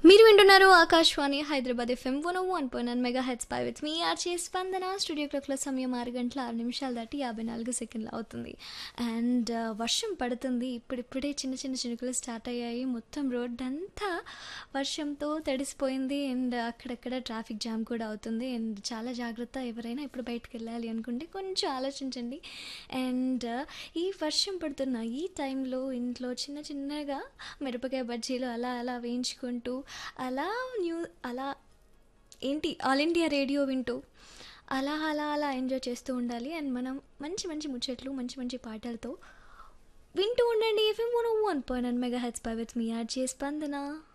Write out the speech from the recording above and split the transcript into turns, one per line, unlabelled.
మీరు వింటున్నారు Akashvani Hyderabad FM one one point nine megahertz పై with me RJ Spandana studio క్లాక్లో సమయం ఆరు గంటల ఆరు నిమిషాలు దాటి యాభై నాలుగు సెకండ్లు అవుతుంది అండ్ వర్షం పడుతుంది ఇప్పుడిప్పుడే చిన్న చిన్న చినుకులు స్టార్ట్ అయ్యాయి మొత్తం రోడ్ అంతా వర్షంతో తడిసిపోయింది అండ్ అక్కడక్కడ ట్రాఫిక్ జామ్ కూడా అవుతుంది అండ్ చాలా జాగ్రత్త ఎవరైనా ఇప్పుడు బయటకు వెళ్ళాలి అనుకుంటే కొంచెం ఆలోచించండి అండ్ ఈ వర్షం పడుతున్న ఈ టైంలో ఇంట్లో చిన్న చిన్నగా మిరపకాయ బజ్జీలు అలా అలా వేయించుకుంటూ అలా న్యూ అలా ఏంటి ఆల్ ఇండియా రేడియో వింటూ అలా అలా అలా ఎంజాయ్ చేస్తూ ఉండాలి అండ్ మనం మంచి మంచి ముచ్చట్లు మంచి మంచి పాటలతో వింటూ ఉండండి FM one one point megahertz పై విత్ మీ ఆర్జే స్పందన